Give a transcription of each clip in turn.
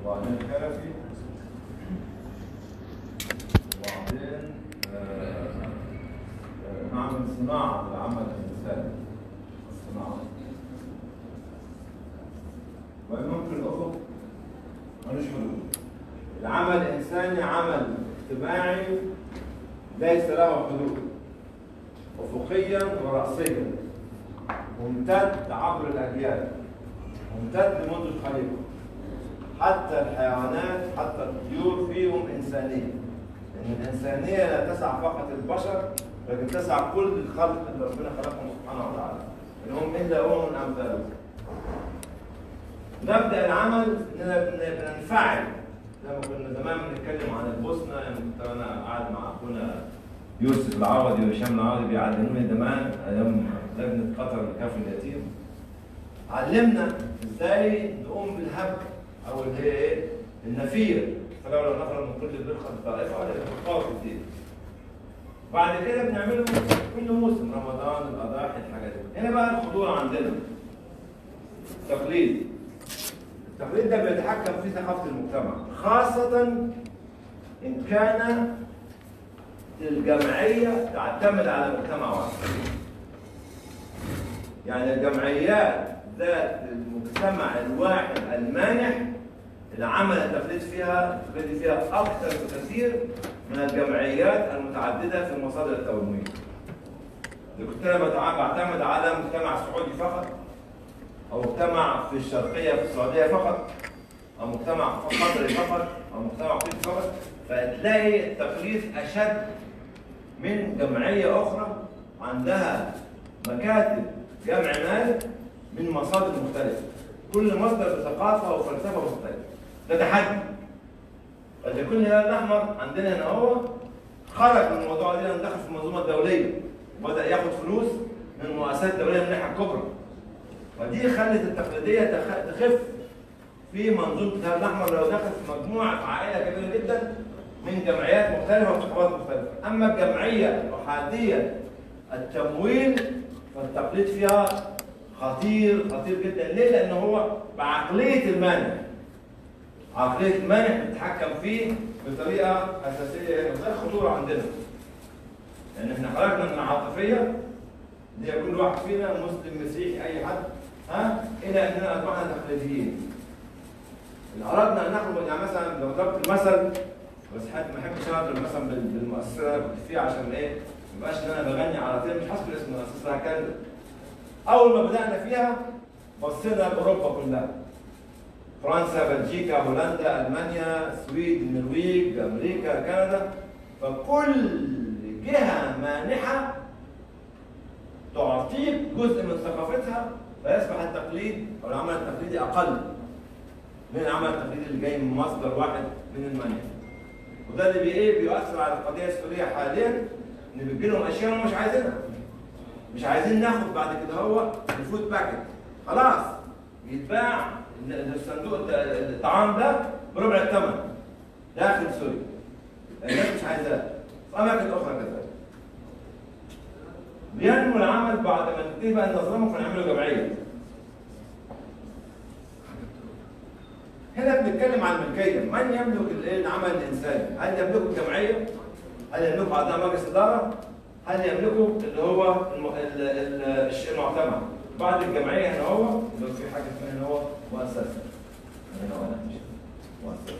وبعدين حرفي وبعدين آه، آه، نعمل صناعة للعمل الإنساني الصناعة وممكن الأفق ملوش حدود العمل الإنساني عمل اجتماعي ليس له حدود أفقيا ورأسيا ممتد عبر الأجيال ممتد منذ الخليقة حتى الحيوانات حتى الطيور فيهم إنسانية لأن الإنسانية لا تسع فقط البشر لكن تسع كل الخلق اللي ربنا خلقهم سبحانه وتعالى إن هم إلا أمم أمثالهم نبدأ العمل إننا بن- بننفعل لما كنا زمان بنتكلم عن البوسنة لما كنت أنا قاعد مع أخونا يوسف العوضي وهشام العوضي بيعلموني زمان أيام لجنة قطر لكفر اليتيم علمنا ازاي نقوم بالهبك او اللي هي ايه النفير فلولا نفر من كل فرقه طائفه ليتفقهوا في الدين بعد كده بنعمله كل موسم رمضان الاضاحي الحاجات دي هنا بقى الخطوره عندنا التقليد التقليد ده بيتحكم في ثقافه المجتمع خاصه ان كان الجمعيه تعتمد على مجتمع واحد يعني الجمعيات ذات المجتمع الواحد المانح العمل التقليد فيها التقليدي فيها اكثر بكثير من الجمعيات المتعدده في المصادر التمويل. إذا كنت انا بتع- بعتمد على مجتمع سعودي فقط او مجتمع في الشرقيه في السعوديه فقط او مجتمع قطري فقط او مجتمع كويتي فقط فتلاقي التقليد اشد من جمعيه اخرى عندها مكاتب جمع مال من مصادر مختلفه كل مصدر بثقافه وفلسفه مختلفه ده تحدي قد يكون الهلال الاحمر عندنا هنا هو خرج من الموضوع ده دخل في المنظومه الدوليه وبدا ياخد فلوس من المؤسسات الدوليه من الناحيه الكبرى ودي خلت التقليديه تخ- تخف في منظومه الهلال الاحمر لو دخل في مجموعه في عائله كبيره جدا من جمعيات مختلفه وثقافات مختلفه اما الجمعيه الاحاديه التمويل فالتقليد فيها خطير خطير جدا ليه؟ لان هو بعقليه المانع عقليه المانع بتتحكم فيه بطريقه اساسيه هنا وده الخطوره عندنا لان احنا خرجنا من العاطفيه اللي هي كل واحد فينا مسلم مسيحي اي حد ها الى اننا اصبحنا تقليديين ان اردنا ان نخرج يعني مثلا لو ضربت المثل بس حد ما احبش اضرب مثلا بال- بالمؤسسه اللي انا كنت فيها عشان ايه ما يبقاش ان انا بغني على طول مش حاسس باسم المؤسسه كان اول ما بدانا فيها بصينا لاوروبا كلها فرنسا بلجيكا هولندا المانيا السويد النرويج امريكا كندا فكل جهه مانحه تعطيك جزء من ثقافتها فيصبح التقليد او العمل التقليدي اقل من العمل التقليدي اللي جاي من مصدر واحد من المانيا وده اللي بي ايه بيؤثر على القضيه السوريه حاليا ان بيجي لهم اشياء هم مش عايزينها مش عايزين ناخد بعد كده هو الفود باكت خلاص يتباع ال- الصندوق الت- الطعام ده بربع الثمن داخل سوريا الناس مش عايزاه في اماكن اخرى كذلك بينمو العمل بعد ما نبتدي بقى ننظمه فنعمله جمعيه هنا بنتكلم عن الملكيه من يملك الايه العمل الانساني هل يملكه الجمعيه هل يملكه اعضاء مجلس اداره هل يملكه اللي هو الم... ال... ال... الشيء المعتمد بعد الجمعيه هنا هو لو في حاجه اسمها هنا هو مؤسسه هنا هو لا مش مؤسسه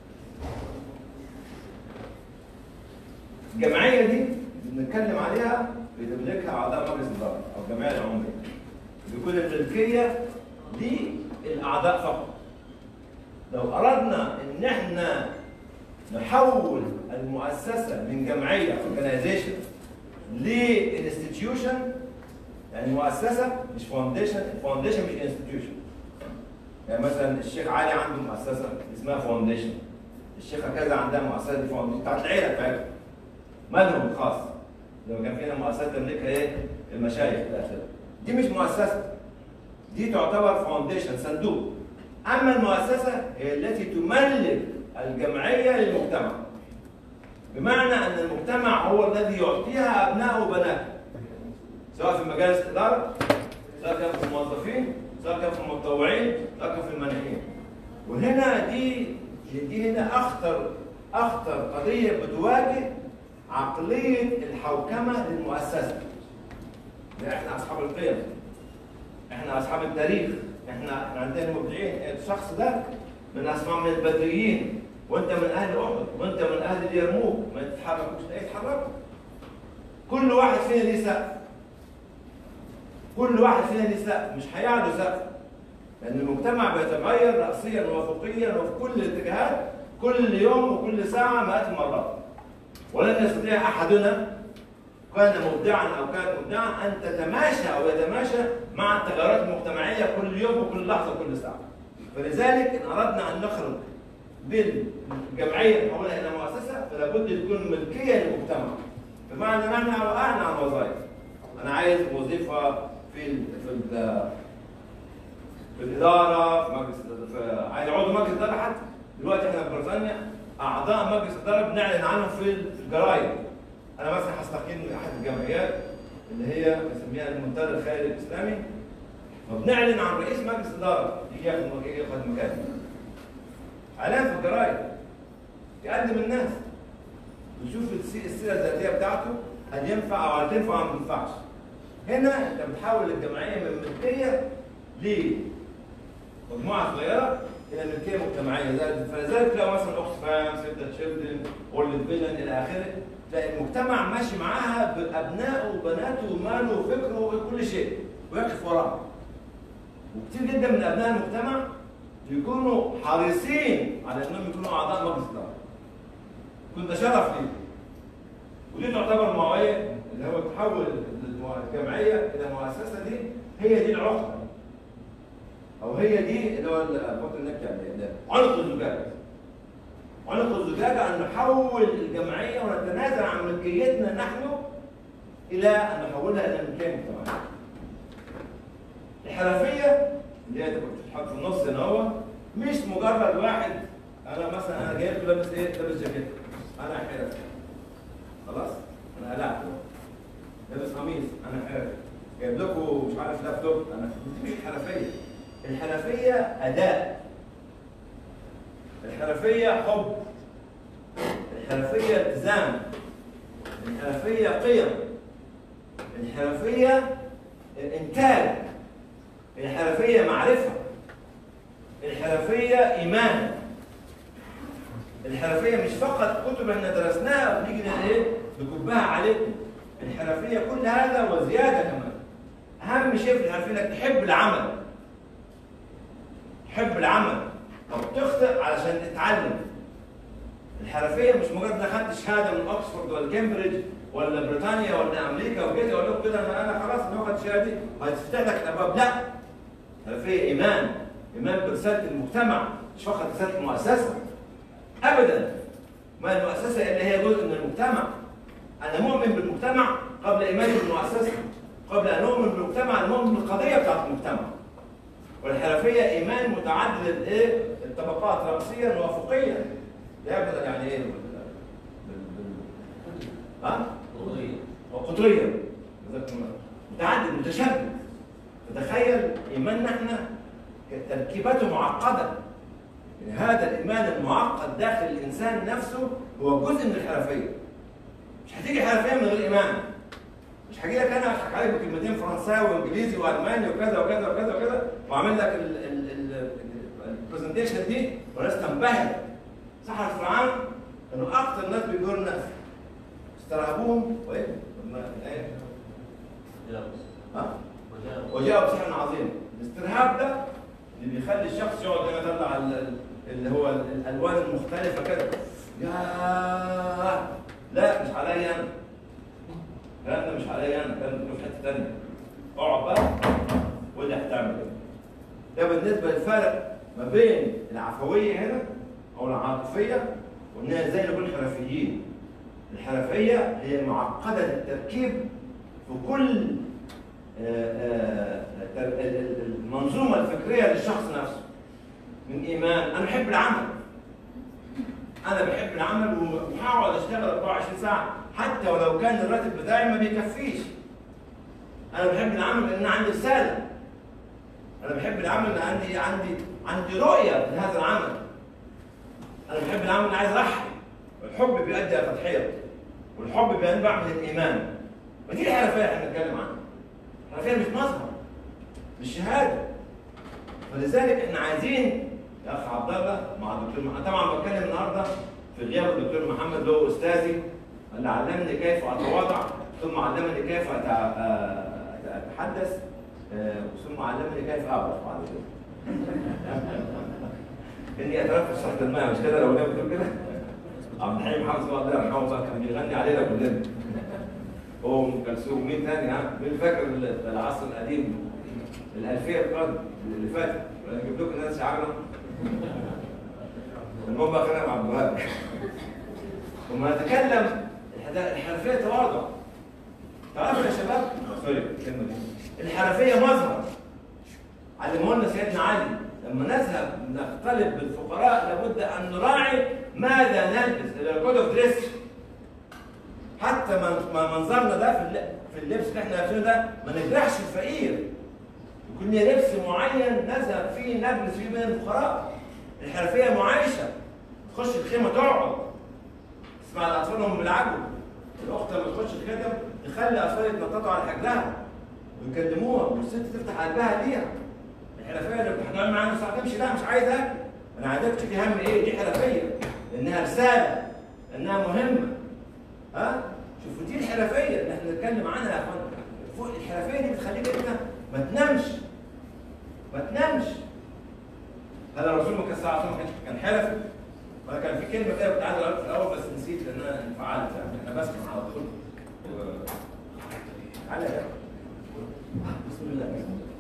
الجمعيه دي بنتكلم عليها بتملكها اعضاء مجلس الاداره او الجمعيه العموميه بيكون الملكيه للاعضاء فقط لو اردنا ان احنا نحول المؤسسه من جمعيه اورجانيزيشن لانستتيوشن يعني مؤسسه مش فاونديشن الفاونديشن مش انستتيوشن يعني مثلا الشيخ علي عنده مؤسسه اسمها فاونديشن الشيخه كذا عندها مؤسسه دي فاونديشن بتاعت العيله بتاعتهم مالهم الخاص لو كان فينا مؤسسه تملكها ايه المشايخ الى اخره دي مش مؤسسه دي تعتبر فاونديشن صندوق اما المؤسسه هي التي تملك الجمعيه للمجتمع بمعنى ان المجتمع هو الذي يعطيها ابنائه وبناته سواء في مجالس الاداره سواء كان في الموظفين سواء كان في المتطوعين سواء كان في المانحين وهنا دي دي هنا اخطر اخطر قضيه بتواجه عقليه الحوكمه للمؤسسه لا احنا اصحاب القيم احنا اصحاب التاريخ احنا احنا عندنا مبدعين الشخص ده من اسماء من البدريين وانت من اهل احد وانت من اهل اليرموك ما تتحركوش لا يتحركوا كل واحد فينا ليه سقف كل واحد فينا ليه سقف مش هيعلو سقف لان المجتمع بيتغير راسيا وافقيا وفي كل الاتجاهات كل يوم وكل ساعه مئات المرات ولن يستطيع احدنا كان مبدعا او كانت مبدعا ان تتماشى او يتماشى مع التغيرات المجتمعيه كل يوم وكل لحظه وكل ساعه. فلذلك ان اردنا ان نخرج بالجمعيه نحولها الى مؤسسه فلا بد تكون ملكيه للمجتمع. بمعنى ان احنا وقعنا عن وظائف. انا عايز وظيفه في ال في ال في الاداره في مجلس في عايز عضو مجلس اداره حتى دلوقتي احنا في بريطانيا اعضاء مجلس اداره بنعلن عنهم في الجرايد انا مثلا هستقيل من احد الجمعيات اللي هي بنسميها المنتدى الخيري الاسلامي فبنعلن عن رئيس مجلس اداره يجي ياخد يجي ياخد مكاني اعلان في الجرايد يقدم الناس ويشوف السي- السيره الذاتيه بتاعته هل ينفع او هل تنفع او ما تنفعش هنا انت بتحول الجمعيه من ملكيه لمجموعه صغيره الى ملكيه مجتمعيه زي- فلذلك لو مثلا اوكسفام سيفتا تشيلدرن وورلد فيجن الى اخره تلاقي المجتمع ماشي معاها بابنائه وبناته وماله وفكره وكل شيء ويقف وراها وكتير جدا من ابناء المجتمع يكونوا حريصين على انهم يكونوا اعضاء مجلس الاداره كنت شرف لي ودي تعتبر موعيه اللي هو تحول الجمعيه الى مؤسسه دي هي دي العقده او هي دي اللي هو البطل النكتة يعني عنق الزجاجه عنق الزجاجه ان نحول الجمعيه ونتنازل عن ملكيتنا نحن الى ان نحولها الى ملكيه مجتمعيه الحرفيه اللي هي تبقى بتتحط في النص هنا هو مش مجرد واحد انا مثلا انا جايب لابس ايه لابس جاكيت انا حرفي خلاص انا قلعت لابس قميص انا حرفي جايب لكم مش عارف لابتوب انا دي مش حرفيه الحرفيه اداء الحرفيه حب الحرفيه التزام الحرفيه قيم الحرفيه انتاج الحرفيه معرفه الحرفيه ايمان الحرفيه مش فقط كتب احنا درسناها ونيجي ايه نكبها عليكم الحرفيه كل هذا وزياده كمان اهم شيء في الحرفيه انك تحب العمل تحب العمل طب تخطئ علشان تتعلم الحرفيه مش مجرد انك خدت شهاده من اوكسفورد ولا كامبريدج ولا بريطانيا ولا امريكا وكده اقول لكم كده انا انا خلاص انا واخد شهادتي وهتفتح لك الابواب لا الحرفيه ايمان ايمان برساله المجتمع مش فقط رساله المؤسسه ابدا ما المؤسسه اللي هي جزء من المجتمع انا مؤمن بالمجتمع قبل ايماني بالمؤسسه قبل ان اؤمن بالمجتمع انا مؤمن بالقضيه بتاعت المجتمع والحرفيه ايمان متعدد الايه الطبقات راسيا وافقيا لا يبدأ يعني ايه بال- بال- ها وقطريا جزاكم الله. متعدد متشدد فتخيل ايماننا احنا تركيبته معقده يعني هذا الايمان المعقد داخل الانسان نفسه هو جزء من الحرفيه مش هتيجي حرفيه من غير ايمان مش هاجي لك انا اضحك عليك بكلمتين فرنساوي وانجليزي والماني وكذا وكذا وكذا وكذا واعمل لك البرزنتيشن دي والناس تنبهر سحرة فرعون كانوا اكثر الناس بيجوا الناس استرهبوهم وايه؟ ما- إيه؟ ها؟ وجاءوا بسحر عظيم الاسترهاب ده اللي بيخلي الشخص يقعد هنا يطلع ال- ال- اللي هو ال- الالوان المختلفه كده يا لا مش عليا انا الكلام ده مش عليا انا الكلام ده في حته ثانيه اقعد بقى واللي هتعمل ايه ده بالنسبه للفرق ما بين العفويه هنا او العاطفيه وانها ازاي نكون حرفيين الحرفيه هي معقده التركيب في كل آه، آه، ال- ال- المنظومه الفكريه للشخص نفسه من ايمان انا بحب العمل انا بحب العمل وهقعد اشتغل 24 ساعه حتى ولو كان الراتب بتاعي ما بيكفيش انا بحب العمل لان عندي رساله انا بحب العمل اللي عندي عندي عندي رؤيه لهذا العمل انا بحب العمل اللي عايز اضحي الحب بيؤدي الى تضحيه والحب بينبع من الايمان ودي الحرفيه اللي احنا بنتكلم عنها الحرفيه مش مظهر مش شهاده فلذلك احنا عايزين يا اخ عبد الله مع الدكتور محمد طبعا بتكلم النهارده في غياب الدكتور محمد اللي هو استاذي اللي علمني كيف اتواضع ثم علمني كيف أت- آه، اتحدث آه، ثم علمني كيف اعبر بعد كده اني اتنفس تحت الماء مش كده لو نام بتقول كده عبد الحليم محمد صلى الله عليه وسلم كان بيغني علينا كلنا هو ام كلثوم مين تاني ها؟ مين فاكر العصر القديم الألفية القرن اللي فاتت ولا نجيب لكم ناس شعرنا المهم بقى خلينا مع عبد الوهاب ثم نتكلم الحدا- الحرفية تواضع تعرفوا يا شباب سوري الكلمة دي الحرفية مظهر علمه لنا سيدنا علي لما نذهب نختلط بالفقراء لابد ان نراعي ماذا نلبس الكود اوف دريس حتى من- ما منظرنا ده في الل- في اللبس اللي احنا لابسينه ده ما نجرحش الفقير يكون لنا لبس معين نذهب فيه نلبس فيه من الفقراء الحرفيه معايشه تخش الخيمه تقعد تسمع الاطفال وهم بيلعبوا الاخت لما تخش الخدم تخلي الاطفال يتنططوا على حجلها ويكلموها والست تفتح قلبها ليها الحرفيه اللي بتحضر معانا الساعه تمشي لا مش عايز اكل انا عايزك تشوفي هم ايه دي حرفيه انها رساله انها مهمه ها شوفوا دي الحرفيه اللي احنا بنتكلم عنها يا اخوان فوق الحرفيه دي بتخليك انت ما تنامش ما تنامش هل الرسول ما كان ساعه ما كانش كان حرفي ولا كان في كلمه كده كنت عايز اقولها في الاول بس نسيت لان انا انفعلت يعني انا بسمع على طول و- تعالى يا بسم الله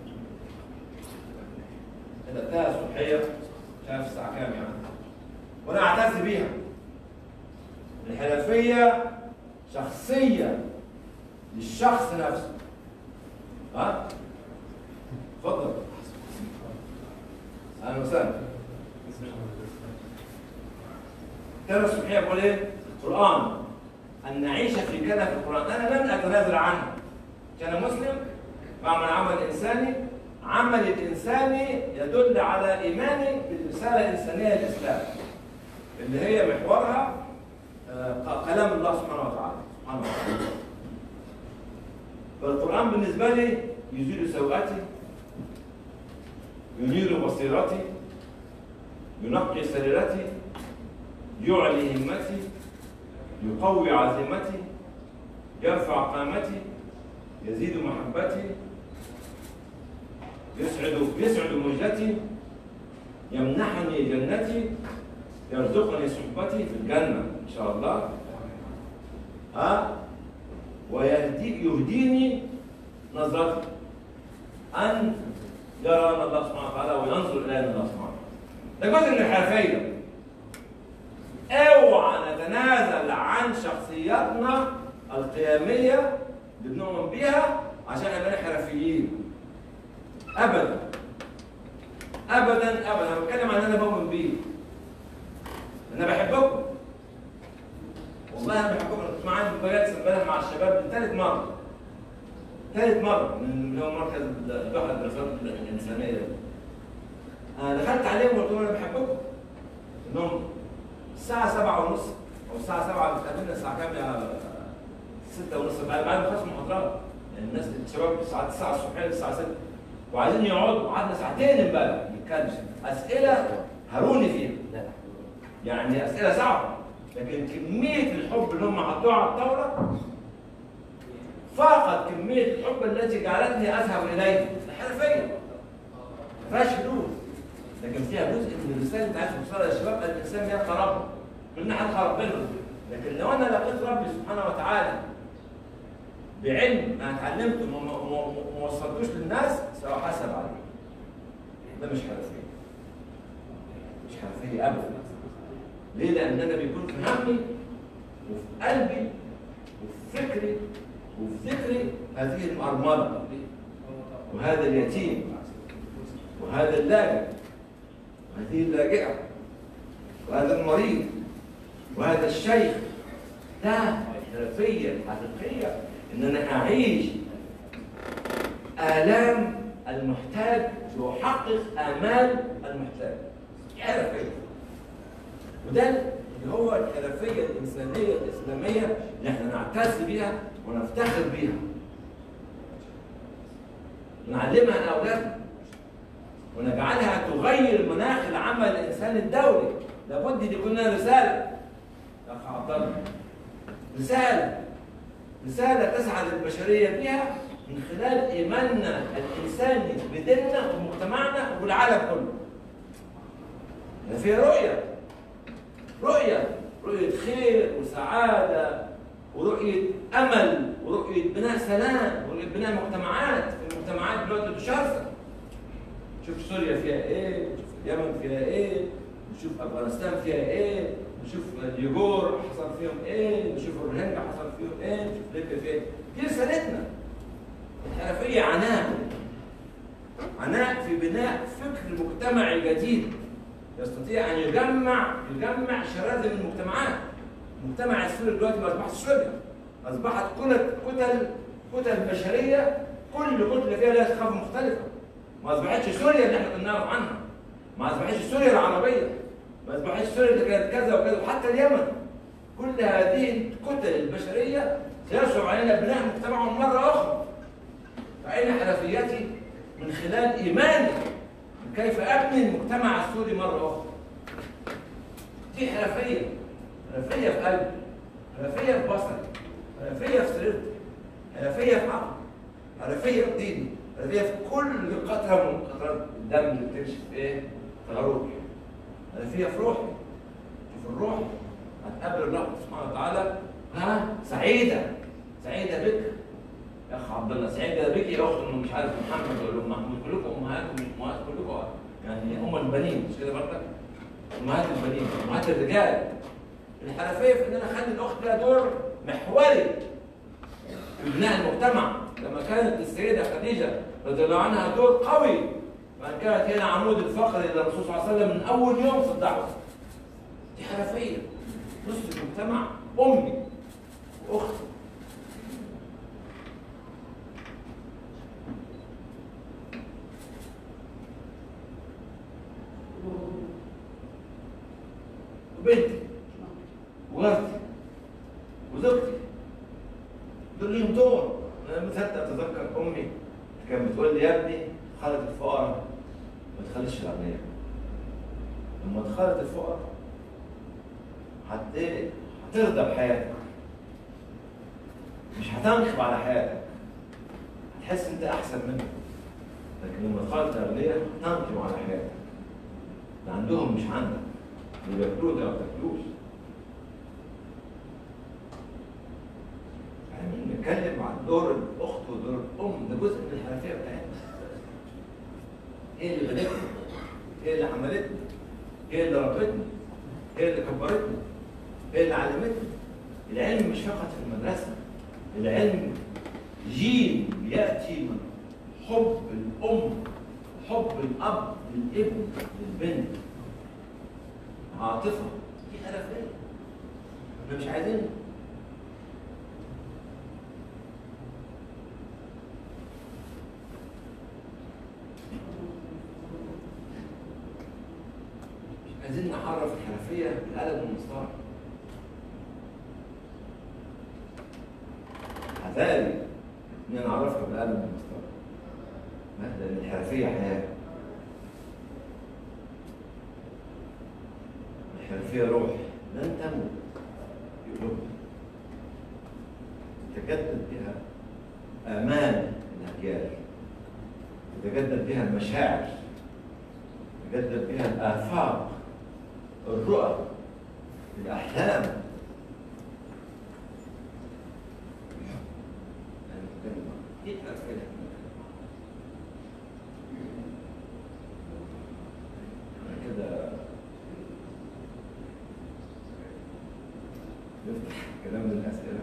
بدأتها صبحية مش عارف الساعة كام يعني وأنا أعتز بيها الحرفية شخصية للشخص نفسه ها؟ اتفضل أهلا وسهلا ترى الصبحية بقول إيه؟ القرآن أن نعيش في كذا في القرآن أنا لن أتنازل عنه كان مسلم بعمل عمل إنساني عمل الإنساني يدل على إيماني بالرسالة الإنسانية للإسلام اللي هي محورها آه، كلام الله سبحانه وتعالى سبحانه وتعالى فالقرآن بالنسبة لي يزيل سوءاتي ينير بصيرتي ينقي سريرتي يعلي همتي يقوي عزيمتي يرفع قامتي يزيد محبتي يسعد يسعد مجدتي يمنحني جنتي يرزقني صحبتي في الجنة إن شاء الله ها ويهدي يهديني نظرتي أن يرى أن الله سبحانه وتعالى وينظر إلى أن الله سبحانه وتعالى ده جزء من الحرفية اوعى نتنازل عن شخصياتنا القيامية اللي بنؤمن بيها عشان نبقى حرفيين ابدا ابدا ابدا انا بتكلم عن اللي انا بؤمن بيه انا بحبكم والله انا بحبكم انا كنت معايا في مجالس امبارح مع الشباب لثالث مره ثالث مره من اللي هو مركز البحث الدراسات الانسانيه ده. انا دخلت عليهم وقلت لهم انا بحبكم انهم الساعه سبعة ونص او الساعه 7 بتقابلنا الساعه كام يا 6 ونص بعد بعد ما خلص محاضرات يعني الناس الشباب الساعه 9 الصبح للساعه 6 وعايزين يقعدوا قعدنا ساعتين امبارح نتكلم اسئله هروني فيها يعني اسئله صعبه لكن كميه الحب اللي هم حطوها على الطاوله فقط كميه الحب التي جعلتني اذهب اليه الحرفيه ما فيهاش فلوس لكن فيها جزء من الرساله انت عايز توصلها للشباب ان الانسان يلقى ربه كلنا هنلقى ربنا لكن لو انا لقيت ربي سبحانه وتعالى بعلم ما اتعلمته وما وما- وما وصلتوش للناس سأحاسب عليه ده مش حرفيه مش حرفيه ابدا ليه؟ لان انا بيكون في همي وفي قلبي وفي فكري وفي ذكري هذه الارمله وهذا اليتيم وهذا اللاجئ وهذه اللاجئه وهذا المريض وهذا الشيخ ده الحرفيه الحقيقيه ان انا اعيش الام المحتاج يحقق آمال المحتاج دي حرفية وده اللي هو الحرفية الإنسانية الإسلامية اللي احنا نعتز بيها ونفتخر بيها نعلمها لأولادنا ونجعلها تغير مناخ العمل الإنساني الدولي لابد ان يكون لنا رسالة يا أخ عبد الله رسالة رسالة تسعد البشرية بها من خلال إيماننا الإنساني بديننا ومجتمعنا وبالعالم كله. ده فيها رؤية رؤية رؤية خير وسعادة ورؤية أمل ورؤية بناء سلام ورؤية بناء مجتمعات المجتمعات دلوقتي تشرفت شوف سوريا فيها إيه شوف اليمن فيها إيه نشوف أفغانستان فيها إيه نشوف اليوغور حصل فيهم إيه نشوف الروهينجا حصل فيهم إيه نشوف ليبيا فيها إيه دي رسالتنا الحرفية عناء عناء في بناء فكر مجتمعي جديد يستطيع ان يجمع يجمع شراذم المجتمعات المجتمع السوري دلوقتي ما اصبحش سوريا اصبحت كتل كتل كتل بشريه كل كتله فيها لها ثقافه مختلفه ما اصبحتش سوريا اللي احنا كنا نعرف عنها ما اصبحتش سوريا العربيه ما اصبحتش سوريا اللي كانت كذا وكذا وحتى اليمن كل هذه الكتل البشريه سيصعب علينا بناء مجتمعهم مره اخرى فأين حرفيتي من خلال إيماني كيف أبني المجتمع السوري مرة أخرى دي حرفية حرفية في قلبي حرفية في بصري حرفية في سريرتي حرفية في عقلي حرفية في ديني حرفية في كل قطرة من قطرات الدم اللي بتمشي في إيه؟ في روحي حرفية في روحي في الروح هتقابل الله سبحانه وتعالى ها سعيدة سعيدة بك يا اخ عبد الله سعيد بك يا اخت انه مش عارف محمد ولا ام محمود كلكم امهاتكم مش امهات كلكم يعني ام البنين مش كده برضك؟ امهات البنين امهات الرجال الحرفيه في ان انا اخلي الاخت لها دور محوري في بناء المجتمع لما كانت السيده خديجه رضي الله عنها دور قوي وان كانت هي العمود الفقري للرسول صلى الله عليه وسلم من اول يوم في الدعوه دي حرفيه نص المجتمع امي واختي وبنتي وجارتي وزوجتي دول ليهم دور انا مصدق اتذكر امي كانت بتقول لي يا ابني خالد الفقراء ما تخليش الاغنياء لما تخالط الفقراء هت هترضى بحياتك مش هتنقب على حياتك هتحس انت احسن منك لكن لما تخالط الاغنياء هتنقب على حياتك اللي عندهم مش عندك اللي بياكلوه ده ما بتاكلوش يعني بنتكلم عن دور الاخت ودور الام ده جزء من الحنفيه بتاعتنا هي اللي بنتنا هي اللي حملتنا هي اللي ربتنا هي اللي كبرتنا هي اللي علمتنا العلم مش فقط في المدرسه العلم جيل بياتي من حب الام حب الاب للابن للبنت عاطفه دي حرفيه احنا مش عايزين مش عايزين نعرف الحنفيه بالقلم والمسطره هذلك ان نعرفها بالقلم والمسطره لان الحنفيه حياه الحنفيه روح لن تموت في قلوبنا تتجدد بها آمال الأجيال تتجدد بها المشاعر تتجدد بها الآفاق الرؤى الأحلام دي الأسئلة كده نفتح كلام من الأسئلة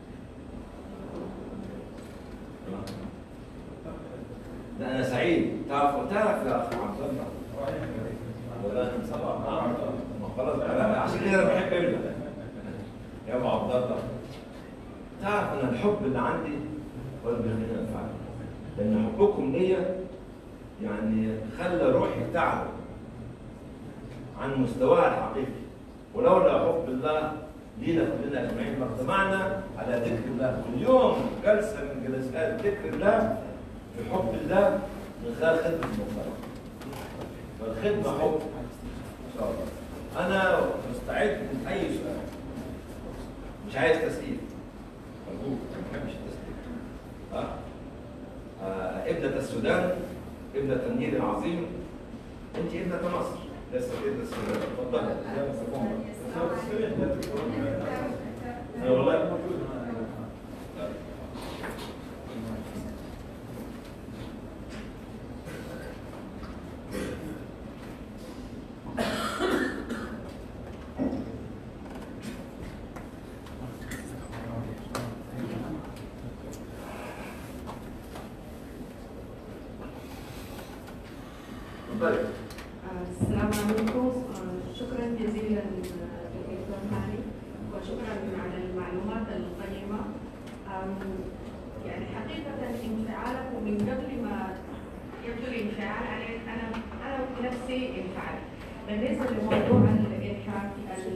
لا أنا سعيد تعرف تعرف يا أخ عبد الله ولا أنت سبع ما خلاص أنا عشان كده أنا بحب ابنك يا أبو عبد الله تعرف أن الحب اللي عندي هو اللي بيخليني أنفعك لأن حبكم ليا يعني خلى روحي تعلو عن مستواها الحقيقي ولولا حب الله لينا كلنا اجمعين ما اجتمعنا على ذكر الله كل يوم جلسه من جلسات ذكر الله في حب الله من خلال خدمه المجتمع والخدمه حب ان شاء الله انا مستعد من اي سؤال مش عايز تسقيف أرجوك ما بحبش التسقيف ها آه ابنة السودان ابنة النيل العظيم انت ابنة مصر لسه ابنة السودان اتفضلي يا مستر أنا والله اتفضلي السلام عليكم شكرا جزيلا دكتور هاني وشكرا على المعلومات القيمة أم، يعني حقيقة انفعالكم من قبل ما يبدو الانفعال عليك أنا أنا بنفسي انفعلت بالنسبة لموضوع الإرهاب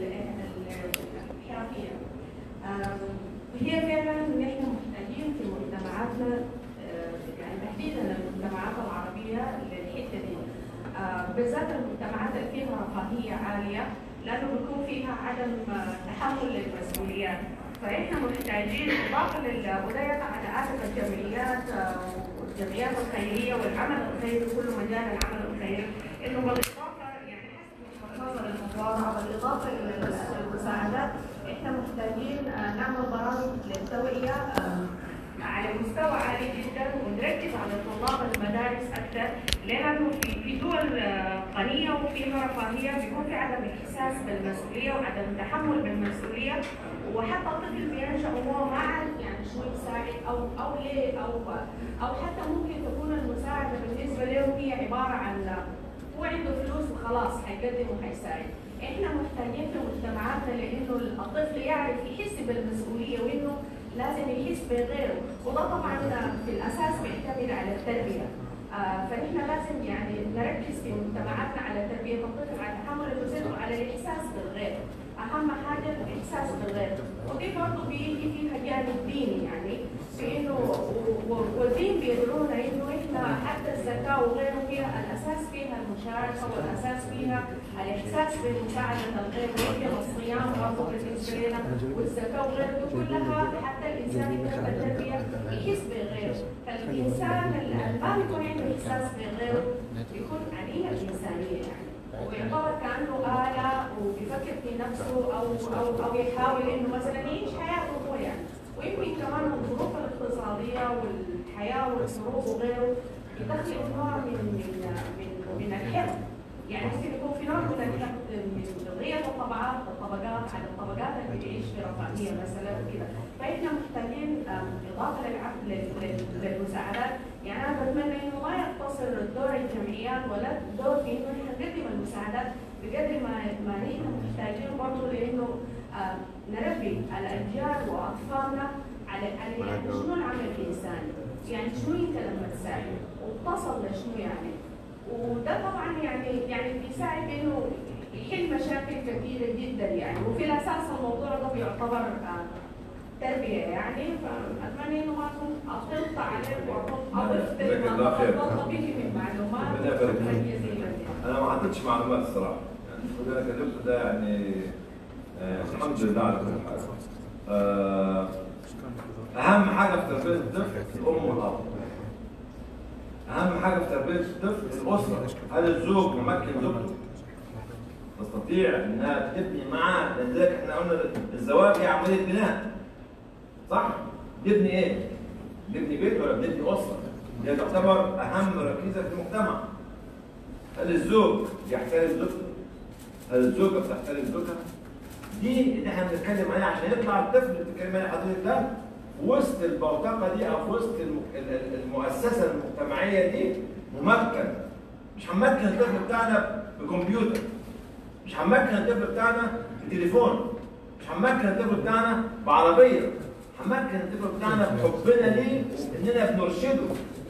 الإرهابية أم، هي فعلا نحن محتاجين في مجتمعاتنا أه، يعني تحديدا المجتمعات العربية للحتة دي آه، بالذات المجتمعات اللي فيها رفاهية عالية لأنه بيكون فيها عدم آه، تحمل للمسؤوليات فإحنا محتاجين إضافة لل وده يقع على آسف الجمعيات آه، والجمعيات الخيرية والعمل الخيري كل مجال العمل الخيري إنه بالإضافة يعني حسب نظر المتواضعة بالإضافة إلى المساعدات إحنا محتاجين آه، نعمل برامج للتوعية آه، على مستوى عالي جدا ونركز على طلاب المدارس اكثر لانه في في دول آه، غنيه وفيها رفاهيه بيكون في عدم احساس بالمسؤوليه وعدم تحمل بالمسؤوليه وحتى الطفل بينشا وهو ما عارف يعني شو يساعد او او ليه او او حتى ممكن تكون المساعده بالنسبه له هي عباره عن هو عنده فلوس وخلاص حيقدم وحيساعد احنا محتاجين في مجتمعاتنا لانه الطفل يعرف يحس بالمسؤوليه وانه لازم يحس بغيره وده طبعا في الاساس بيعتمد على التربيه آه فنحن لازم يعني نركز في مجتمعاتنا على تربيه الطفل على تحمل المسؤوليه وعلى الاحساس بالغير اهم حاجه الاحساس بالغير ودي برضه بيجي فيها جانب ديني يعني في انه و- و- والدين بيدعونا انه احنا حتى الزكاه وغيره فيها الاساس فيها المشاركه والاساس فيها الاحساس بمساعده الغير ويمكن الصيام برضه بالنسبه لنا والزكاه وغيره دي كلها حتى الانسان يتربى التربيه يحس بغيره فالانسان اللي ما بيكون عنده احساس بغيره بيكون عليه الانسانيه يعني ويعتبر كانه آلة وبيفكر في نفسه او او او يحاول انه مثلا يعيش حياته هو يعني ويمكن كمان الظروف الاقتصاديه والحياه والظروف وغيره يدخل نوع من من من من الحقد يعني ممكن يكون في نوع من الحقد من تغيير الطبقات الطبقات على الطبقات اللي بتعيش في رفاهيه مثلا وكده فاحنا محتاجين آم، اضافه للعقل لل- لل- للمساعدات يعني انا بتمنى انه ما يقتصر دور الجمعيات ولا دور في انه نحن نقدم المساعدات بقدر ما ما نحن محتاجين برضه لانه آم، نربي الاجيال واطفالنا على على يعني شنو العمل الانساني يعني شنو انت لما تساعد وتصل لشنو يعني وده طبعا يعني يعني بيساعد انه يحل مشاكل كثيره جدا يعني وفي الاساس الموضوع ده بيعتبر آه، تربيه يعني فاتمنى انه ما اكون اطلت عليك واضفت جزاك ما الله خير. تفضلت به من معلومات ربنا يبارك شكرا فيك. جزيلا يعني. انا ما عطيتش معلومات الصراحه يعني كل اللي انا كتبته ده يعني آه الحمد لله على كل حال آه اهم حاجه في تربيه الطفل الام والاب اهم حاجه في تربيه الطفل الاسره هل الزوج ممكن زوجته تستطيع انها تبني معاه لذلك احنا قلنا الزواج هي عمليه بناء صح بنبني ايه بنبني بيت ولا بنبني اسره هي تعتبر اهم ركيزه في المجتمع هل الزوج يحترم زوجته؟ هل الزوجه بتحترم زوجها؟ دي اللي احنا بنتكلم عليها عشان يطلع الطفل اللي بتتكلم عليه حضرتك ده في وسط البوتقه دي او في وسط الم- ال- ال- المؤسسه المجتمعيه دي ممكن مش هنمكن الطفل بتاعنا بكمبيوتر مش هنمكن الطفل بتاعنا بتليفون مش هنمكن الطفل بتاعنا بعربيه هنمكن الطفل بتاعنا بحبنا ليه واننا بنرشده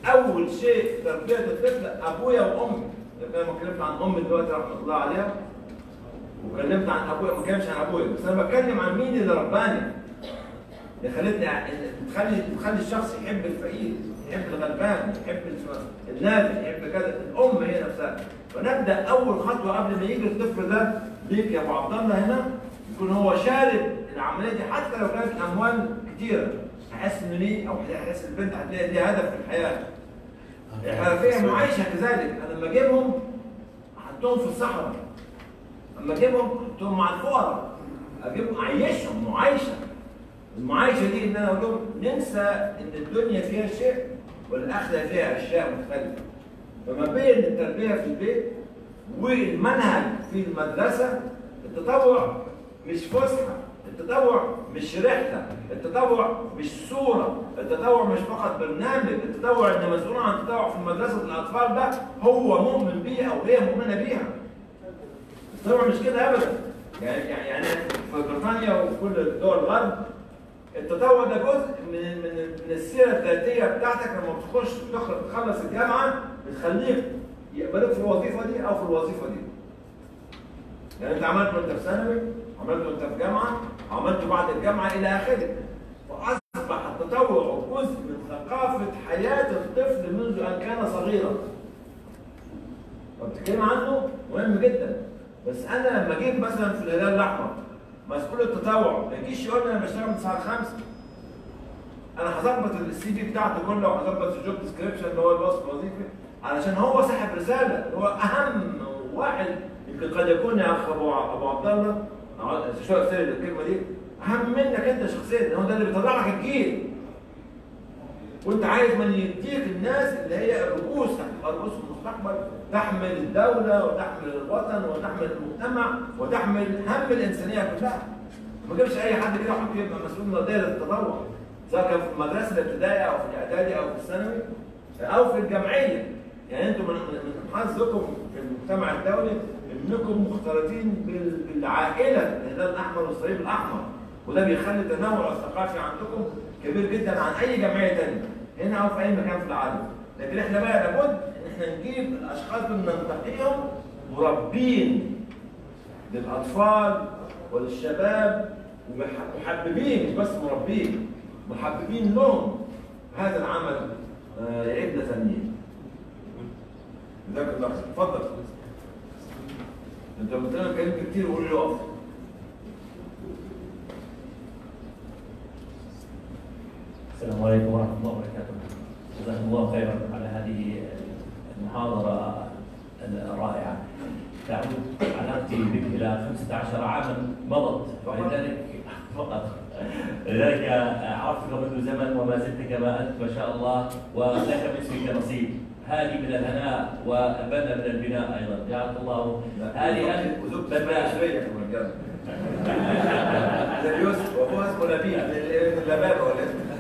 اول شيء في تربيه الطفل ابويا وامي لما اتكلمت عن امي دلوقتي رحمه الله عليها وكلمت عن ابويا ما اتكلمش عن ابويا بس انا بتكلم عن مين اللي رباني اللي خلتني تخلي تخلي الشخص يحب الفقير يحب الغلبان يحب الف- النادي يحب كذا الام هي نفسها فنبدا اول خطوه قبل ما يجي الطفل ده ليك يا ابو عبد الله هنا يكون هو شارب العمليه دي حتى لو كانت اموال كتيره هيحس انه ليه او هيحس البنت هتلاقي ليها هدف في الحياه الحرفيه معايشه كذلك انا لما اجيبهم احطهم في الصحراء اما اجيبهم احطهم مع الفقراء اجيبهم اعيشهم معايشه المعايشه دي ان انا اقول لهم ننسى ان الدنيا فيها شيء والاخره فيها اشياء مختلفه فما بين التربيه في البيت والمنهج في المدرسه التطوع مش فسحه التطوع مش رحله التطوع مش صوره التطوع مش فقط برنامج التطوع ان مسؤول عن التطوع في مدرسه الاطفال ده هو مؤمن بيه او هي مؤمنه بيها التطوع مش كده ابدا يعني يعني يعني في بريطانيا وكل دول الغرب التطوع ده جزء من من من السيره الذاتيه بتاعتك لما بتخش تخلص تخلص الجامعه بتخليك يقبلوك في الوظيفه دي او في الوظيفه دي. يعني انت عملت وانت في ثانوي، عملت وانت في جامعه، عملت بعد الجامعه الى اخره. فاصبح التطوع جزء من ثقافه حياه الطفل منذ ان كان صغيرا. فبتتكلم عنه مهم جدا. بس انا لما جيت مثلا في الهلال الاحمر مسؤول التطوع ما يجيش يقول لي انا بشتغل من الساعه 5 انا هظبط السي في بتاعته كله وهظبط الجوب ديسكريبشن اللي هو الوصف الوظيفي علشان هو صاحب رساله هو اهم واحد يمكن قد يكون يا اخ ابو ابو عبد الله أقعد- شو افترض الكلمه دي اهم منك انت شخصيا لأن هو ده اللي بيطلع لك الجيل وانت عايز من يديك الناس اللي هي الرؤوس هتبقى رؤوس المستقبل تحمل الدوله وتحمل الوطن وتحمل المجتمع وتحمل هم الانسانيه كلها. ما تجيبش اي حد كده يحط يبقى مسؤول من دائره التطوع سواء كان في المدرسه الابتدائيه او في الاعدادي او في الثانوي او في الجمعيه. يعني انتم من من حظكم في المجتمع الدولي انكم مختلطين بال- بالعائله الهلال الاحمر والصليب الاحمر وده بيخلي التنوع الثقافي عندكم كبير جدا عن اي جمعيه ثانيه هنا او في اي مكان في العالم لكن احنا بقى لابد ان احنا نجيب الاشخاص دول ننتقيهم مربين للاطفال وللشباب ومحببين مش بس مربين محببين لهم هذا العمل آه، يعيدنا ثانيين جزاك الله خير اتفضل انت قلت لنا كلمت كتير وقول لي اقف السلام عليكم ورحمة الله وبركاته. جزاكم الله خيرا على هذه المحاضرة الرائعة. تعود علاقتي بك إلى 15 عاما مضت ولذلك فقط لذلك عرفتك منذ زمن وما زلت كما أنت ما شاء الله ولك من اسمك نصيب. هذه من الهناء والبنا من البناء أيضا جعلك الله هذه أنت وزوجتي بدأ اسمها شويه كمان جنب زي يوسف وهو اسمه نبيل ابن لبابه ولا اسمه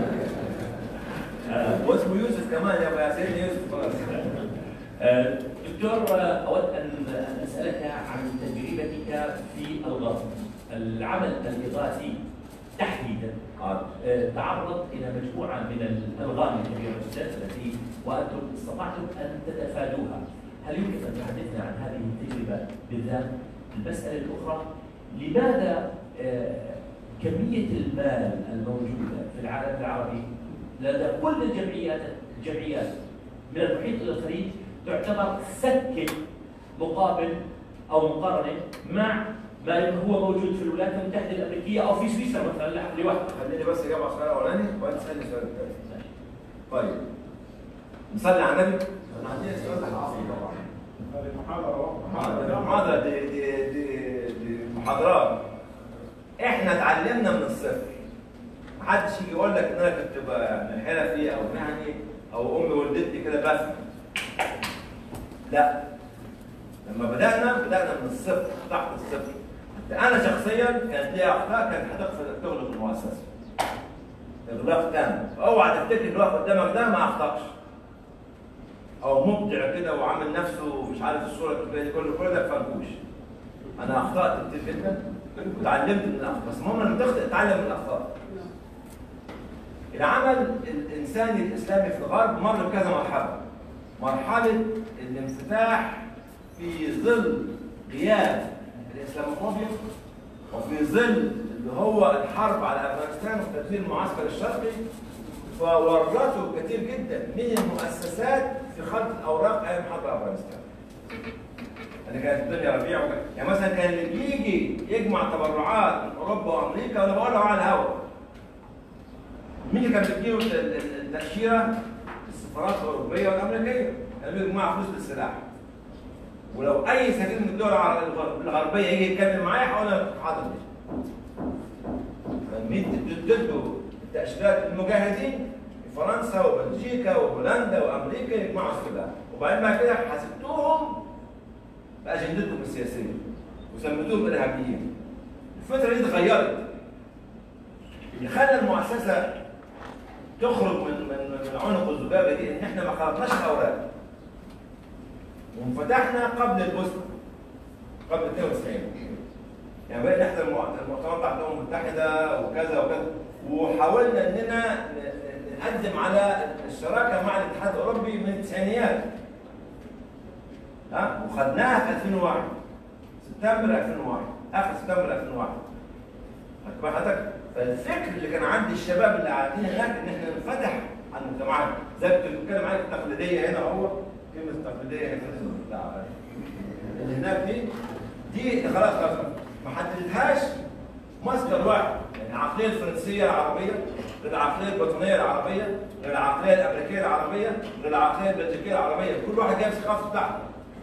واسمه يوسف كمان يا ابو ياسين يوسف خلاص آه، دكتور آه، أود أن أن أسألك عن تجربتك في الغرب العمل الإغاثي تحديدا حاضر. آه، تعرض إلى مجموعة من الألغام الكبيرة جدا التي وأنتم استطعتم أن تتفادوها هل يمكن أن تحدثنا عن هذه التجربة بالذات؟ المسألة الأخرى لماذا آه، كمية المال الموجودة في العالم العربي لدى كل الجمعيات الجمعيات من المحيط الى الخليج تعتبر سك مقابل او مقارنه مع ما هو موجود في الولايات المتحده الامريكيه او في سويسرا مثلا لح- لوحده. خليني بس اجاوب على السؤال الاولاني وانت تسالني السؤال الثاني طيب نصلي على النبي انا عندي سؤال العصر طبعا هذه محاضرة دي محاضرة دي دي دي, دي محاضرات احنا اتعلمنا من الصفر محدش يجي يقول لك ان انا كنت ب- حرفي او مهني او امي ولدتني كده بفهم لا لما بدانا بدانا من الصفر تحت الصفر انا شخصيا كانت لي اخطاء كانت هتقفل تغلق المؤسسه اغلاق تام اوعى تفتكر ان واقف قدامك ده ما اخطاش او مبدع كده وعامل نفسه مش عارف الصوره التجاريه دي كله كل ده فرجوش انا اخطات كتير جدا وتعلمت من الاخطاء بس المهم لما تخطئ اتعلم من الاخطاء العمل الانساني الاسلامي في الغرب مر بكذا مرحله. مرحله الانفتاح في ظل غياب الاسلاموفوبيا وفي ظل اللي هو الحرب على افغانستان وتدمير المعسكر الشرقي فورطوا كثير جدا من المؤسسات في خلط الاوراق ايام حرب افغانستان. يعني كانت الدنيا ربيع وكان يعني مثلا كان اللي بيجي يجمع تبرعات من اوروبا وامريكا وانا بقولها على الهواء. مين اللي كان بيديله ال- ال- التاشيره؟ السفارات الاوروبيه والامريكيه كانوا بيجمعوا فلوس للسلاح. ولو اي سفير من الدول العر- الغرب- الغربيه يجي يتكلم معايا هقول له حاضر ليه؟ مين ضده التاشيرات المجاهدين في فرنسا وبلجيكا وهولندا وامريكا يجمعوا السلاح وبعدين بعد كده حسبتوهم باجندتهم السياسيه وسميتوهم ارهابيين. الفتره دي اتغيرت. اللي خلى المؤسسه تخرج من من من عنق الذبابه دي ان احنا ما خلطناش الاوراق. وانفتحنا قبل البوسنه قبل 92 يعني بقينا نحضر المؤ- المؤتمرات بتاعت الامم المتحده وكذا وكذا وحاولنا اننا ن- ن- نقدم على الشراكه مع الاتحاد الاوروبي من التسعينيات ها وخدناها في 2001 سبتمبر 2001 اخر سبتمبر 2001 خدت بال حضرتك فالفكر اللي كان عند الشباب اللي قاعدين هناك ان احنا ننفتح على المجتمعات زي ما كنت بتكلم عليك التقليديه هنا اهو كلمه التقليديه هي كلمة بتاع اللي هناك دي دي خلاص خلاص ما حددتهاش مصدر واحد يعني العقليه الفرنسيه العربيه غير العقليه البريطانيه العربيه غير العقليه الامريكيه العربيه غير العقليه البلجيكيه العربيه كل واحد جايب الثقافه بتاعته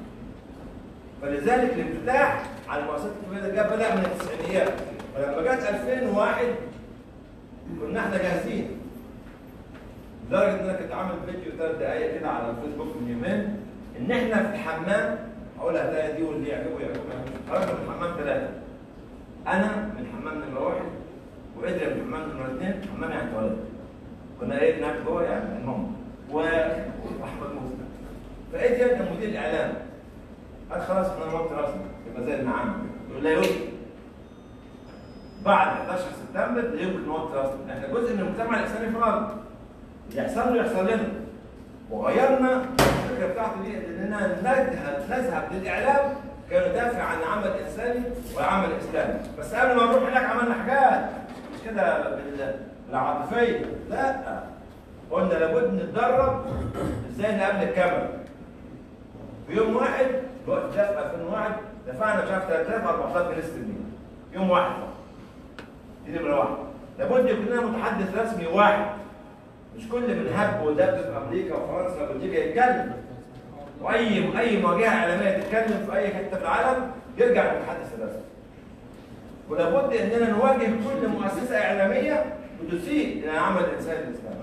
فلذلك الانفتاح على المؤسسات الكبيره ده جاب بدا من التسعينيات فلما جت 2001 كنا احنا جاهزين لدرجه ان انا كنت عامل فيديو ثلاث دقائق كده على الفيسبوك من يومين ان احنا في الحمام هقولها الهدايا دي واللي يعجبه يعجبه خرجنا من الحمام ثلاثه انا من حمام نمره واحد وادري من حمام نمره اثنين حمام يعني تواليت كنا ايه بنعمل جوه يعني المهم و- واحمد موسى فادري كان مدير الاعلام قال خلاص احنا وقت رسمي يبقى زي المعامل يقول لا يمكن بعد 11 سبتمبر لا يمكن وقت رسمي احنا جزء من المجتمع الاسلامي في الارض يحصل له يحصل لنا وغيرنا الفكره بتاعته دي اننا نذهب نذهب للاعلام كي ندافع عن عمل انساني وعمل اسلامي بس قبل ما نروح هناك عملنا حاجات مش كده بال- بالعاطفيه لا قلنا لابد نتدرب ازاي نقابل الكاميرا في يوم واحد الوقت ده في 2001 دفعنا مش عارف 3000 14 جنيه استرليني يوم واحد دي نمره واحد لابد يكون لنا متحدث رسمي واحد مش كل من هب ودب في امريكا وفرنسا وبلجيكا يتكلم واي اي مواجهه اعلاميه تتكلم في اي حته في العالم يرجع للمتحدث الرسمي ولابد اننا نواجه كل مؤسسه اعلاميه بتسيء الى عمل الانسان الاسلامي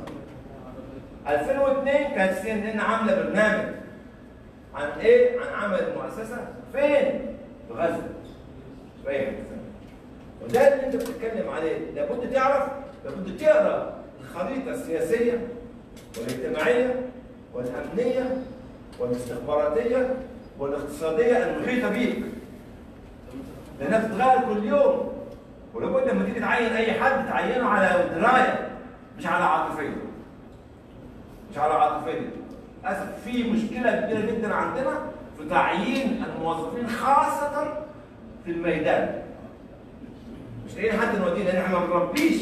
2002 كانت سي ان ان عامله برنامج عن ايه؟ عن عمل المؤسسه فين؟ في غزه في اي حته ثانيه وده اللي انت بتتكلم عليه لابد تعرف لابد تقرا الخريطه السياسيه والاجتماعيه والامنيه والاستخباراتيه والاقتصاديه المحيطه بيك لانها بتتغير كل يوم ولابد لما تيجي تعين اي حد تعينه على درايه مش على عاطفيه مش على عاطفيه للاسف في مشكله كبيره جدا عندنا في تعيين الموظفين خاصه في الميدان مش لاقيين حد نوديه لان احنا ما بنربيش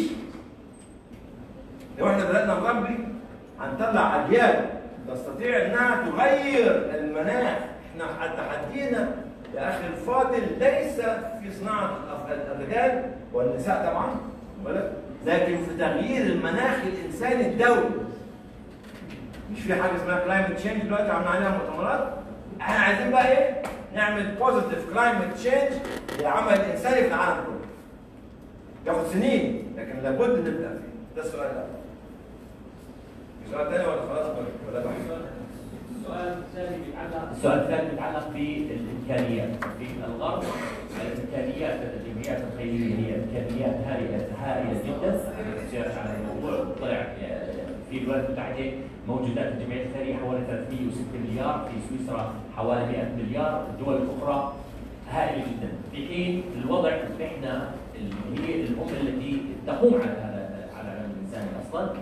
لو احنا بدانا نربي هنطلع اجيال تستطيع انها تغير المناخ احنا تحدينا يا اخي الفاضل ليس في صناعه الأف- الرجال والنساء طبعا بالك؟ لكن في تغيير المناخ الانساني الدولي مش في حاجه اسمها كلايمت تشينج دلوقتي عملنا عليها مؤتمرات احنا عايزين بقى ايه نعمل بوزيتيف كلايمت تشينج للعمل الانساني في العالم كله ياخد سنين لكن لابد نبدا فيه ده السؤال الاول في سؤال تاني ولا خلاص ولا- ولا بحث؟ السؤال الثاني بيتعلق السؤال الثاني بيتعلق بالامكانيات في الغرب الامكانيات الجمعيات الخيريه هي امكانيات هائله هائله جدا سيرش على الموضوع طلع في الولايات المتحده موجودات الجمعيات الخيريه حوالي 306 مليار في سويسرا حوالي 100 مليار الدول الاخرى هائله جدا في حين الوضع اللي احنا اللي هي الامه التي تقوم على هذا على العمل الانساني اصلا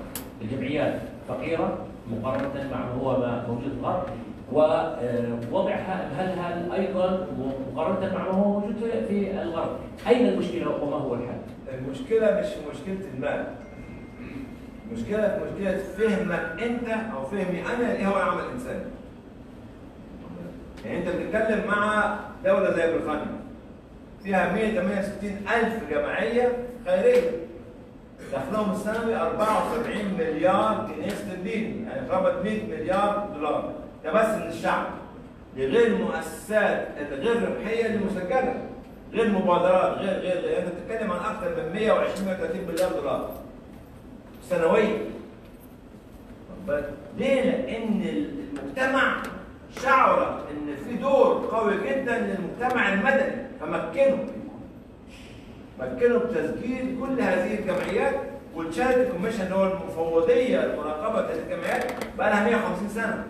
الجمعيات فقيره مقارنه مع ما هو ما موجود في الغرب ووضعها هل هل ايضا مقارنه مع ما هو موجود في- في الغرب اين المشكله وما هو الحل؟ المشكلة مش مشكلة المال المشكلة مشكلة فهمك أنت أو فهمي أنا إيه هو العمل الإنساني يعني أنت بتتكلم مع دولة زي بريطانيا فيها 168 ألف جمعية خيرية دخلهم السنوي 74 مليار جنيه استرليني يعني قرابة 100 مليار دولار ده بس من الشعب لغير المؤسسات الغير ربحية اللي مسجلة غير مبادرات غير غير غير انت بتتكلم عن اكثر من 120 130 مليار دولار سنويا واخد بالك؟ ليه؟ لان المجتمع شعر ان في دور قوي جدا للمجتمع المدني فمكنه مكنه بتسجيل كل هذه الجمعيات والتشاريتي كوميشن اللي هو المفوضيه المراقبه بتاعت الجمعيات بقى لها 150 سنه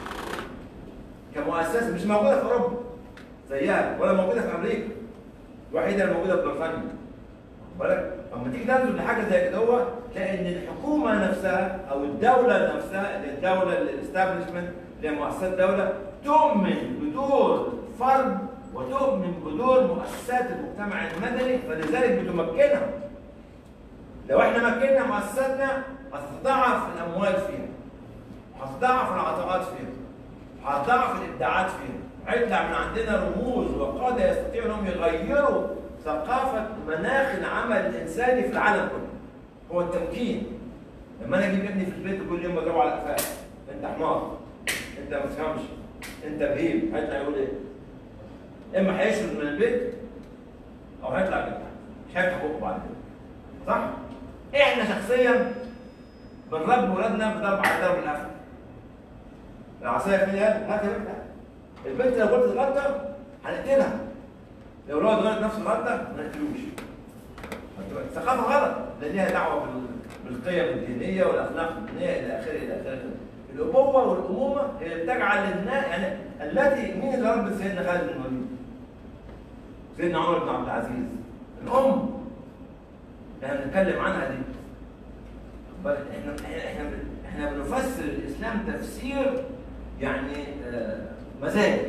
كمؤسسه مش موجوده في اوروبا زيها ولا موجوده في امريكا الوحيده اللي موجوده في بريطانيا بالك اما تيجي تنظر لحاجه زي كده هو تلاقي ان الحكومه نفسها او الدوله نفسها اللي الدوله الاستابلشمنت اللي هي مؤسسات دوله تؤمن بدور فرد وتؤمن بدور مؤسسات المجتمع المدني فلذلك بتمكنها لو احنا مكنا مؤسساتنا هتتضاعف الاموال فيها هتضاعف العطاءات فيها هتضاعف الابداعات فيها هيطلع من عندنا رموز وقاده يستطيعوا انهم يغيروا ثقافه مناخ العمل الانساني في العالم كله هو التمكين لما انا اجيب ابني في البيت كل يوم اضربه على قفاه انت حمار انت ما تفهمش انت بهيم هيطلع يقول ايه؟ اما هيشرد من البيت او هيطلع كده مش هيفتح بقه بعد كده صح؟ احنا شخصيا بنربي ولادنا بضرب على ضرب القفا العصايه فين يا ابني؟ هات يا بنت هات. البنت لو غلطت غلطه هنقتلها لو الولد غلط نفس الغلطه ما نقتلوش الثقافه غلط لان ليها دعوه بال- بالقيم الدينيه والاخلاق الدينيه الى اخره الى اخره الابوه والامومه هي اللي بتجعل الناس يعني التي مين اللي ربت سيدنا خالد بن الوليد؟ سيدنا عمر بن عبد العزيز الام اللي احنا بنتكلم عنها دي بل احنا احنا احنا بنفسر الاسلام تفسير يعني آه، مزاجي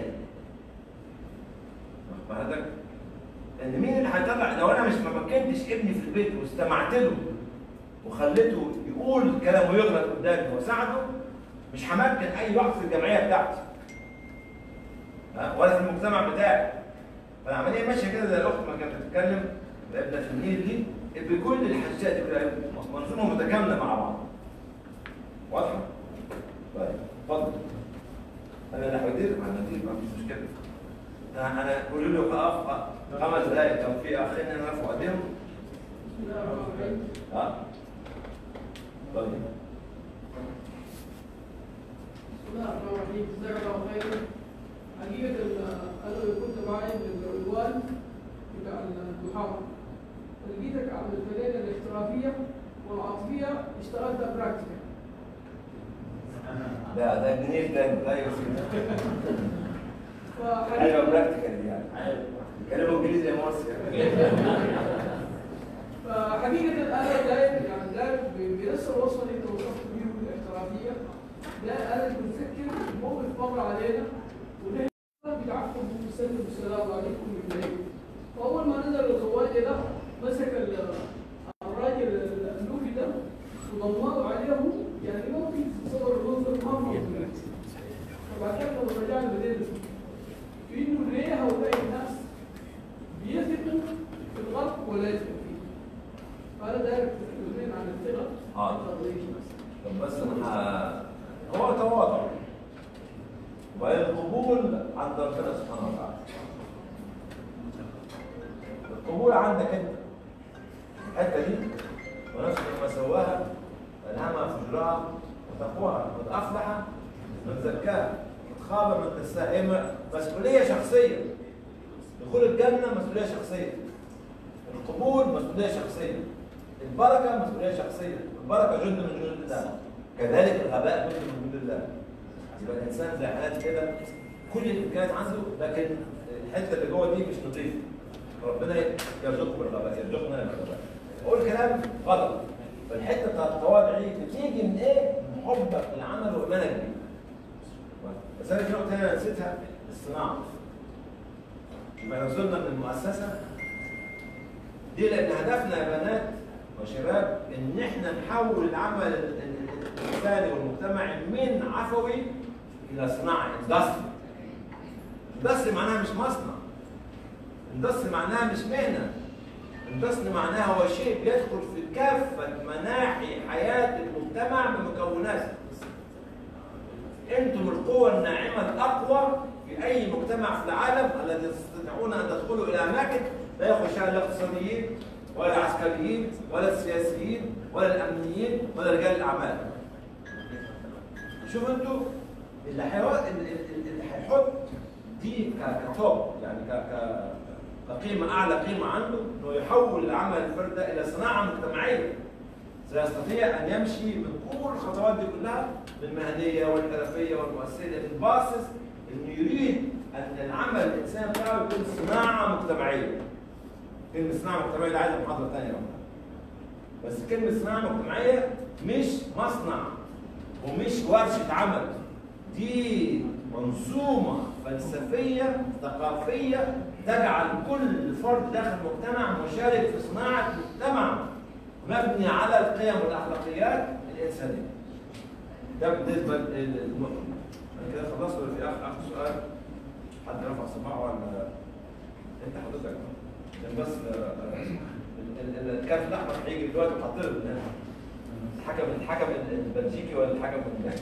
واخد بالك؟ ان مين اللي هيطلع لو انا مش ما مكنتش ابني في البيت واستمعت له وخليته يقول كلام ويغلط قدامي واساعده مش همكن اي واحد في الجمعيه بتاعتي ها؟ ولا في المجتمع بتاعي فالعمليه ماشيه كده زي الاخت ما كانت بتتكلم ابنه في النيل دي بكل الحاجات دي كلها منظومه متكامله مع بعض واضحه؟ طيب اتفضل انا اللي هدير انا هدير ما فيش مشكله انا انا قولوا لي اقف خمس دقائق لو في اخين انا رفعوا ايديهم ها طيب بسم الله الرحمن الرحيم جزاك الله خيرا حقيقة ال- أنا كنت معي بالعنوان بتاع المحاضرة لقيتك عن الفنانة الاحترافية والعاطفية اشتغلت براكتيكال ده ده جنيه ده ده يوصل ايوه فحقيقة براكتيكال يعني كلمه انجليزي يا مصري فحقيقة أنا دايما يعني دايما بنفس الوصفة اللي أنت وصفت بيه الاحترافية ده أنا بنفكر موقف مر علينا ونحن بتعفوا بنسلم السلام عليكم من بعيد فأول ما نزل الخواجة ده مسك ال- الراجل الألوفي ده وضمناه عليه يعني ما في تصور المنظر ما موجود فبعد كده لما رجعنا بدينا في إنه ليه هؤلاء الناس بيثقوا في الغرب ولا يثقوا فيه فأنا داير تكلمين عن الثقة آه. القضية طب بس انا ه- هو تواضع والقبول عند ربنا سبحانه وتعالى القبول عندك انت الحته دي ونفس ما سواها فالهمها فجرها وتقواها قد افلح من زكاها قد خاب من دساها هي م- مسؤوليه شخصيه دخول الجنه مسؤوليه شخصيه القبول مسؤوليه شخصيه البركه مسؤوليه شخصيه البركه جند من جنود الله كذلك الغباء جند من جنود الله يبقى الانسان زي حالات كده كل الامكانيات عنده لكن الحته اللي جوه دي مش نظيفه ربنا يرزقه بالغباء يرزقنا بالغباء اقول كلام غلط فالحته بتاعت التواضع دي بتيجي من ايه؟ من حبك للعمل وايمانك بيه. بس انا في نقطه هنا نسيتها الصناعه. يبقى لو وصلنا من المؤسسه دي لان هدفنا يا بنات وشباب ان احنا نحول العمل ال- ال- الانساني والمجتمعي من عفوي الى صناعه اندستري. اندستري معناها مش مصنع. اندستري معناها مش مهنه. اندستري معناها هو شيء بيدخل في كافه مناحي حياه المجتمع بمكوناته. انتم القوة الناعمة الأقوى في أي مجتمع في العالم الذي تستطيعون أن تدخلوا إلى أماكن لا يخشها لا الاقتصاديين ولا العسكريين ولا السياسيين ولا الأمنيين ولا رجال الأعمال. شوفوا انتوا اللي هيحط اللي هيحط دي ك- كتوب يعني ك ك كقيمة أعلى قيمة عنده إنه يحول العمل الفردي ده إلى صناعة مجتمعية. سيستطيع ان يمشي من كل الخطوات دي كلها بالمهنيه والحرفيه والمؤسسيه لكن باصص انه يريد ان العمل الانساني بتاعه يكون صناعه مجتمعيه. كلمه صناعه مجتمعيه دي عايزه محاضره ثانيه بس كلمه صناعه مجتمعيه مش مصنع ومش ورشه عمل دي منظومه فلسفيه ثقافيه تجعل كل فرد داخل المجتمع مشارك في صناعه مجتمع مبني على القيم والاخلاقيات الانسانيه. ده بالنسبه للنقطه. انا كده خلصت ولا في اخر اخر سؤال؟ حد رفع صباعه ولا انت حضرتك؟ عشان بس آه، آه، ال- ال- الكارت الاحمر هيجي دلوقتي وحط له الحكم الحكم البلجيكي ولا الحكم ال-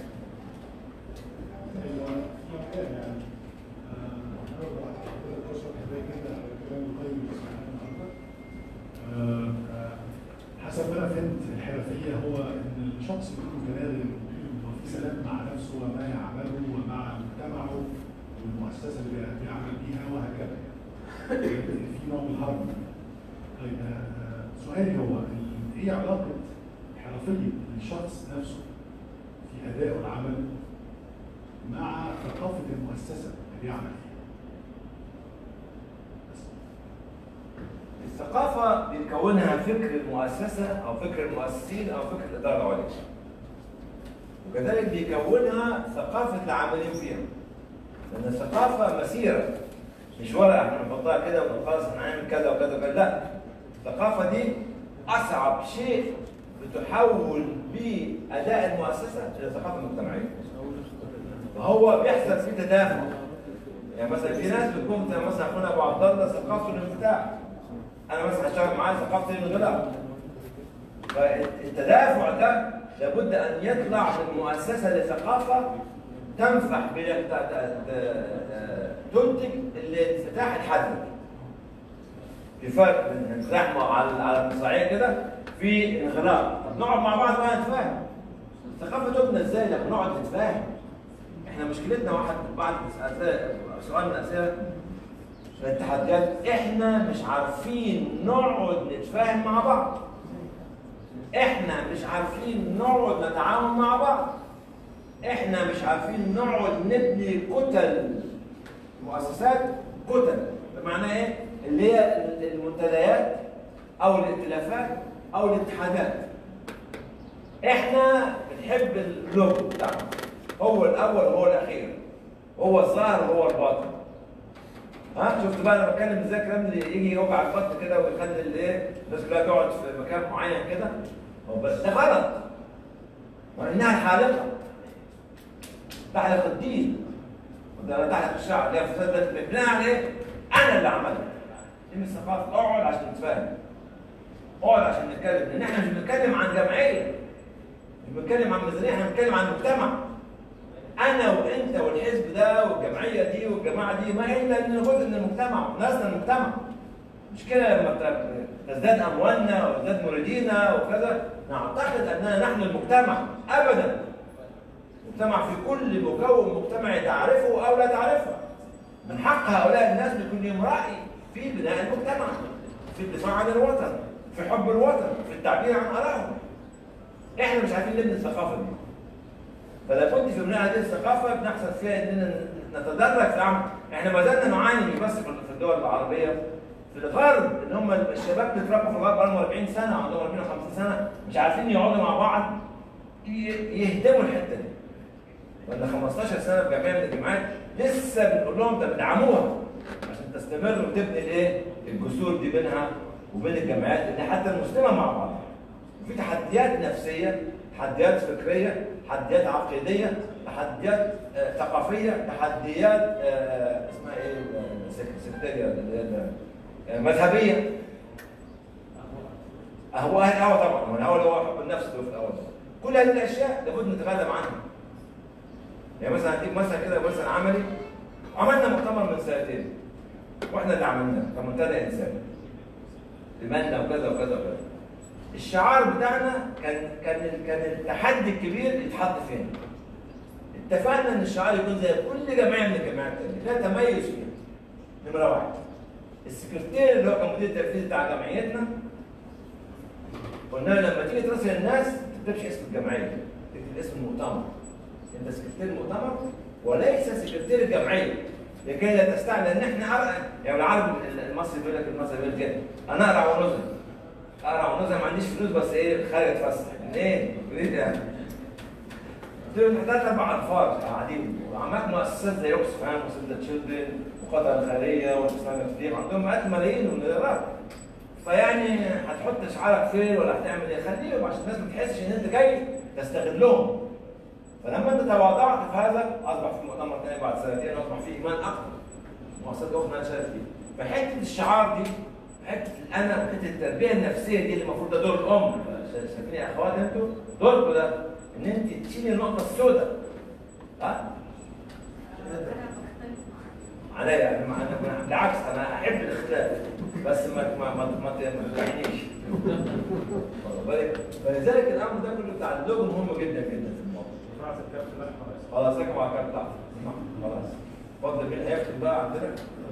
حسب ما انا فهمت الحرفيه هو ان الشخص يكون متناغم وفي سلام مع نفسه وما يعمله ومع مجتمعه والمؤسسه اللي بيعمل بيها وهكذا يعني في نوع من الهرموني طيب آه، آه، سؤالي هو ال- ايه علاقه حرفيه الشخص نفسه في ادائه العمل مع ثقافه المؤسسه اللي بيعمل فيها بس. الثقافة بيكونها فكر المؤسسة أو فكر المؤسسين أو فكر الإدارة العليا. وكذلك بيكونها ثقافة العاملين فيها. لأن الثقافة مسيرة مش ورقة احنا بنحطها كده ونقول خلاص احنا هنعمل كذا وكذا وكذا، لا. الثقافة دي أصعب شيء بتحول بيه أداء المؤسسة إلى ثقافة مجتمعية. فهو بيحصل فيه تدافع. يعني مثلا في ناس بتكون زي مثلا اخونا ابو عبد الله ثقافته الانفتاح. انا مثلا هشتغل معاه ثقافتي الانغلاق. فالتدافع ده لابد ان يطلع من المؤسسه لثقافه تنفح بال- ت- ت- ت- تنتج الانفتاح الحذر. في فرق بين انفتاح مع- على على المصراعيه كده في انغلاق، طب نقعد مع بعض بقى نتفاهم. الثقافه تبنى ازاي لما نقعد نتفاهم؟ احنا مشكلتنا واحد بعد أسئلة- سؤال من الاسئله التحديات احنا مش عارفين نقعد نتفاهم مع بعض احنا مش عارفين نقعد نتعاون مع بعض احنا مش عارفين نقعد نبني كتل مؤسسات كتل بمعنى ايه اللي هي المنتديات او الائتلافات او الاتحادات احنا بنحب اللوجو بتاعنا هو الاول وهو الاخير هو الظاهر وهو الباطن ها شفت بقى انا بتكلم ازاي الكلام اللي يجي يوجع البطن كده ويخلي الايه الناس كلها تقعد في مكان معين كده هو بس ده غلط وانها الحالقه تحلق الدين وده تحلق الشعب اللي هي فساد ده بناء على ايه؟ انا اللي عملها دي من الثقافه اقعد عشان نتفاهم اقعد عشان نتكلم لان احنا مش بنتكلم عن جمعيه مش بنتكلم عن ميزانيه احنا بنتكلم عن مجتمع انا وانت والحزب ده والجمعيه دي والجماعه دي ما الا اننا جزء من المجتمع وناسنا المجتمع مش كده لما ت- تزداد اموالنا وتزداد مريدينا وكذا نعتقد اننا نحن المجتمع ابدا المجتمع في كل مكون مجتمعي تعرفه او لا تعرفه من حق هؤلاء الناس بيكون لهم راي في بناء المجتمع في الدفاع عن الوطن في حب الوطن في التعبير عن ارائهم احنا مش عارفين نبني الثقافه دي فلا بد في بناء هذه الثقافه بنحصل فيها اننا نتدرج في العمل احنا ما زلنا نعاني مش بس في الدول العربيه في في الغرب ان هم الشباب اللي اتربوا في الغرب بقالهم 40 سنه عندهم 40 50 سنه مش عارفين يقعدوا مع بعض ي- يهدموا الحته دي ولا 15 سنه في جميع من الجامعات لسه بنقول لهم ده ادعموها عشان تستمر وتبني الايه؟ الجسور دي بينها وبين الجامعات اللي حتى المسلمه مع بعضها. في تحديات نفسيه، تحديات فكريه، تحديات عقيديه، تحديات آه، ثقافيه، تحديات آه، اسمها ايه؟ آه، سك- سكتيريا اللي هي ال- آه، مذهبيه. هو اهل الهوى طبعا، هو الهوى اللي هو حب النفس اللي هو في الاول. كل هذه الاشياء لابد نتغلب عنها. يعني مثلا هديك مثلا كده مثلا عملي عملنا مؤتمر من سنتين واحنا اللي عملناه كمنتدى انساني لمنا وكذا وكذا وكذا الشعار بتاعنا كان كان كان التحدي الكبير يتحط فين؟ اتفقنا ان الشعار يكون زي كل جمعيه من الجامعات التانيه فيها تميز فيها نمره واحد السكرتير اللي هو كان مدير التنفيذي بتاع جمعيتنا قلنا له لما تيجي ترسل الناس ما تكتبش اسم الجمعيه تكتب اسم المؤتمر انت سكرتير المؤتمر وليس سكرتير الجمعيه لكي لا تستعمل ان احنا أرى يعني العرب المصري بيقول لك المصري بيقول كده انا اقرا ونزل اقرا ونزل ما عنديش فلوس بس ايه خارج اتفسح منين؟ منين يعني؟ قلت له ثلاث اربع الفاظ قاعدين وعملت مؤسسات زي اوكسفام وسيد تشيلدرن وقطر الخيريه والاسلام الكبير عندهم مئات ملايين من الدولارات فيعني هتحط شعارك فين ولا هتعمل ايه؟ خليهم عشان الناس ما تحسش ان انت جاي تستغلهم فلما انت تواضعت في هذا اصبح في مؤتمر ثاني بعد سنتين اصبح في ايمان اكثر مؤسسات اخرى انا شارك فيها فحته الشعار دي حته الانا وحته التربيه النفسيه دي اللي المفروض ده دور الام شايفين يا اخوات انتوا دوركم ده ان انت تشيلي النقطه السوداء ها عليا يعني مع أنا بالعكس انا احب الاختلاف بس ما ما ما ما ما تعنيش واخد بالك؟ فلذلك الامر ده كله بتاع اللوجو مهم جدا جدا في الموضوع رفعت الكابتن الاحمر خلاص ركبوا على الكارت بتاعتك خلاص اتفضل مين هيكتب بقى عندنا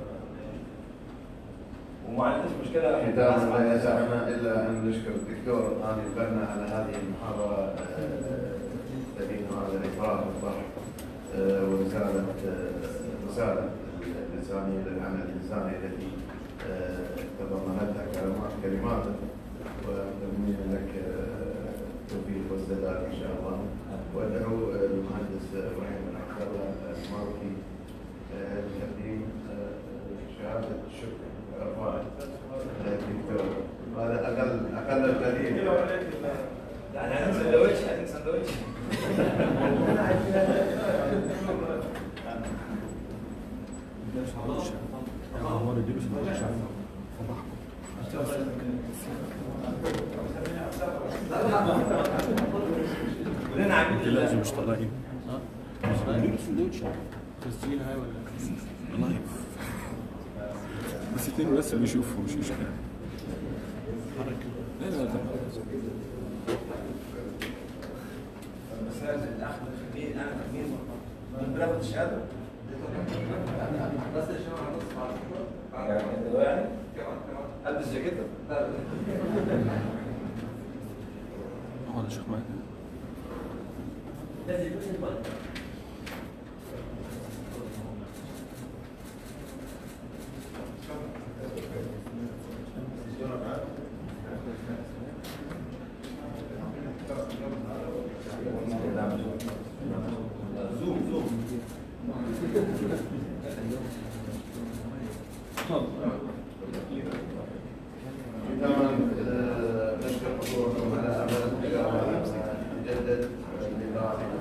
وما عندناش مشكله ختاما لا يسعنا الا ان نشكر الدكتور هاني البنا على هذه المحاضره تبين هذا الاقرار والطرح آه، ورساله آه، رساله الانسانيه للعمل الانساني التي آه، تضمنتها كلمات كلماته ونتمنى لك آه، التوفيق والسداد ان شاء الله وادعو آه، المهندس ابراهيم بن عبد الله المالكي آه، لتقديم آه، شهاده الشكر والعرفان للدكتور هذا اقل اقل القليل يعني عايزين سندوتش عايزين سندوتش كلنا عاملين لازم مش طالعين تسجيل هاي ولا والله بس اتنين بس اللي يشوفوا مش مشكلة حركة لا لا لا المساجد الاخ خميس انا خميس من بناخد الشهاده بس يعني انت لو يعني البس جاكيته هو ده شيخ مهدي لازم يكون البلد زوم زوم ختاما آه، نشكر حضوركم على امل نجدد لقاء